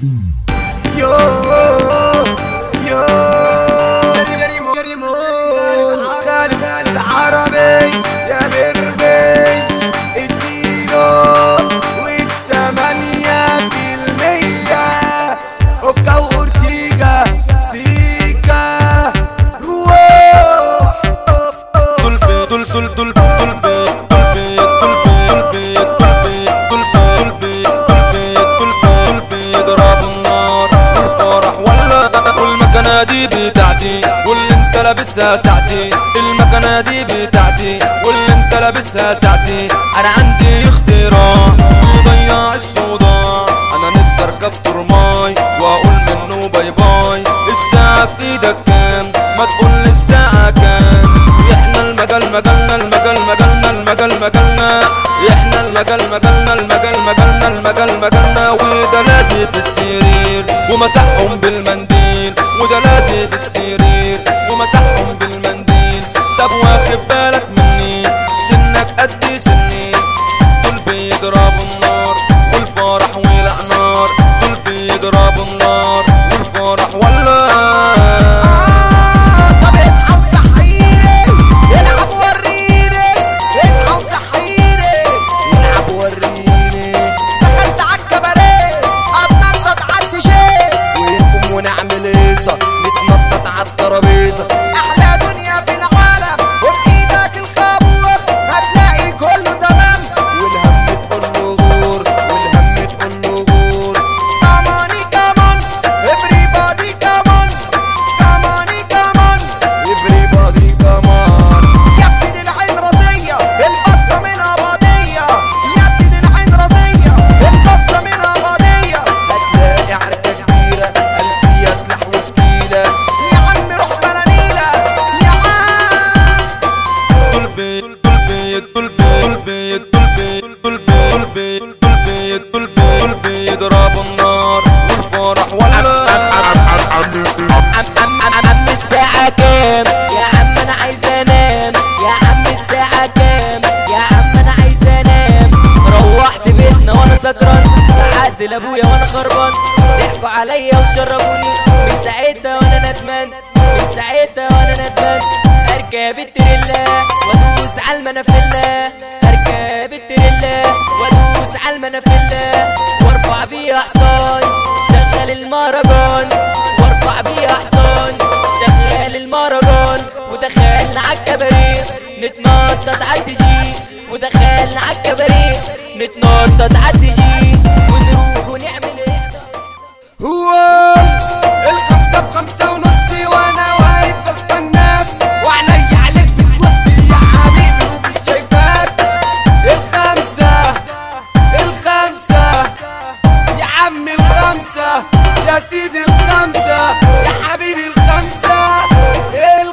يو يو خالد عربي يا بربش اديله والتمانية في المية اوكا وأورتيجا سيكا روح دول دول دول دول دول يضرب النار والفرح ولا والمكنة دي بتاعتي واللي انت لابسها ساعتي المكنة دي بتاعتي واللي انت لابسها ساعتي انا عندي اختراع يضيع الصداع انا نفسي اركب ترماي واقول منه باي باي الساعة في ايدك كام ما تقول لي الساعة كام احنا المجال مجالنا المجال مجالنا المجال مجالنا احنا المجال مجالنا المجال مجالنا المجال مجالنا وده لازم في السرير ومسحهم بالمنديل وده لازم في السرير ومسحهم بالمنديل طب واخد بالك مني سنك قد سني دول بيضربوا النار والفرح ولع نار دول بيضربوا النار والفرح ولا طب اصحى وصحيني العب وريني اصحى وصحيني العب وريني دخلت عالكباريه اتنطط عالتيشيرت ونقوم ونعمل هيصه نتنطط عالترابيزه احلى دنيا في العالم وفي ايدك الخابور هتلاقي كله تمام والهم تقول له غور والهم تقول له غور كماني كمان everybody كمان كماني كمان everybody كمان يا ابني دي العين راسية البصة منها بادية يا ابني دي العين راسية البصة منها بادية هتلاقي عركة كبيرة ألفية سلاح وفتيلة يا عم روح بلانيلة يا عم دول بيت دول بيت دول بيت دول بيت دول بيت دول بيت دول بيت دول بيت دول بيضربوا النار والفرح ولا عم عم عم عم الساعة كام يا عم انا عايز انام يا عم الساعة كام يا عم انا عايز انام روحت بيتنا وانا سكران ساعات لابويا وانا خربان ضحكوا عليا وشربوني من ساعتها وانا ندمان من ساعتها وانا ندمان اركب التريلا وادوس على المنافلة اركب التريلا وادوس على المنافلة وارفع بيها حصان شغل المهرجان وارفع بيها حصان شغال المهرجان ودخلنا عالكباريه نتنطط عالدي ودخلنا عالكباريه نتنطط عالدي ونروح ونعمل ايه هو الخمسة بخمسة ونص وانا واقف بستناك وعيني عليك بتوصي يا حبيبي ومش شايفاك الخمسة الخمسة يا عم الخمسة يا سيدي الخمسة يا حبيبي الخمسة